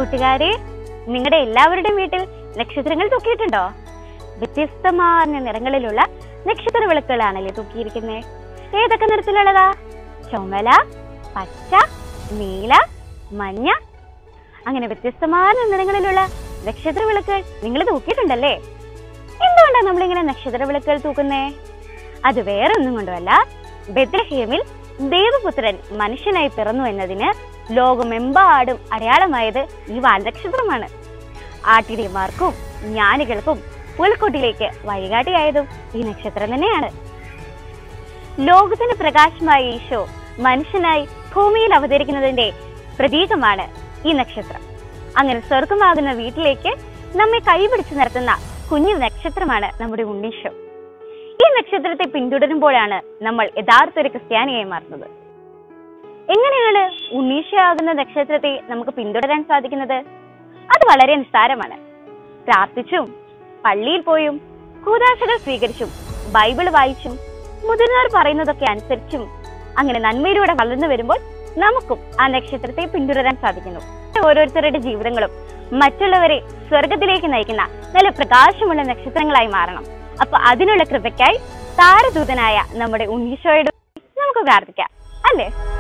കൂട്ടുകാരെ നിങ്ങളുടെ എല്ലാവരുടെയും വീട്ടിൽ നക്ഷത്രങ്ങൾ തൂക്കിയിട്ടുണ്ടോ വ്യത്യസ്തമായ നിറങ്ങളിലുള്ള നക്ഷത്ര വിളക്കുകളാണല്ലേ തൂക്കിയിരിക്കുന്നത് ഏതൊക്കെ നിറത്തിലുള്ളതാ ചുമല പച്ച നീല മഞ്ഞ അങ്ങനെ വ്യത്യസ്തമായ നിറങ്ങളിലുള്ള നക്ഷത്ര വിളക്കുകൾ നിങ്ങൾ തൂക്കിയിട്ടുണ്ടല്ലേ എന്തുകൊണ്ടാണ് നമ്മളിങ്ങനെ നക്ഷത്ര വിളക്കുകൾ തൂക്കുന്നേ അത് വേറെ ഒന്നും കൊണ്ടുമല്ല ബെത്ലഹേമിൽ ദേവപുത്രൻ മനുഷ്യനായി പിറന്നു എന്നതിന് ലോകമെമ്പാടും അടയാളമായത് ഈ വാൽനക്ഷത്രമാണ് ആട്ടിടിയന്മാർക്കും ജ്ഞാനികൾക്കും പുൽക്കൊട്ടിലേക്ക് വഴികാട്ടിയായതും ഈ നക്ഷത്രം തന്നെയാണ് ലോകത്തിന് പ്രകാശമായ ഈശോ മനുഷ്യനായി ഭൂമിയിൽ അവതരിക്കുന്നതിന്റെ പ്രതീകമാണ് ഈ നക്ഷത്രം അങ്ങനെ സ്വർഗമാകുന്ന വീട്ടിലേക്ക് നമ്മെ കൈപിടിച്ച് നിർത്തുന്ന കുഞ്ഞു നക്ഷത്രമാണ് നമ്മുടെ ഉണ്ണീശോ ഈ നക്ഷത്രത്തെ പിന്തുടരുമ്പോഴാണ് നമ്മൾ യഥാർത്ഥ ഒരു ക്രിസ്ത്യാനിയായി മാറുന്നത് എങ്ങനെയാണ് ഉണ്ണീശയാകുന്ന നക്ഷത്രത്തെ നമുക്ക് പിന്തുടരാൻ സാധിക്കുന്നത് അത് വളരെ നിസ്സാരമാണ് പ്രാർത്ഥിച്ചും പള്ളിയിൽ പോയും കൂതാശകൾ സ്വീകരിച്ചും ബൈബിൾ വായിച്ചും മുതിർന്നവർ പറയുന്നതൊക്കെ അനുസരിച്ചും അങ്ങനെ നന്മയിലൂടെ വളർന്നു വരുമ്പോൾ നമുക്കും ആ നക്ഷത്രത്തെ പിന്തുടരാൻ സാധിക്കുന്നു ഓരോരുത്തരുടെ ജീവിതങ്ങളും മറ്റുള്ളവരെ സ്വർഗത്തിലേക്ക് നയിക്കുന്ന നല്ല പ്രകാശമുള്ള നക്ഷത്രങ്ങളായി മാറണം അപ്പൊ അതിനുള്ള കൃപയ്ക്കായി താരദൂതനായ നമ്മുടെ ഉണ്ണീശോയുടെ നമുക്ക് പ്രാർത്ഥിക്കാം അല്ലേ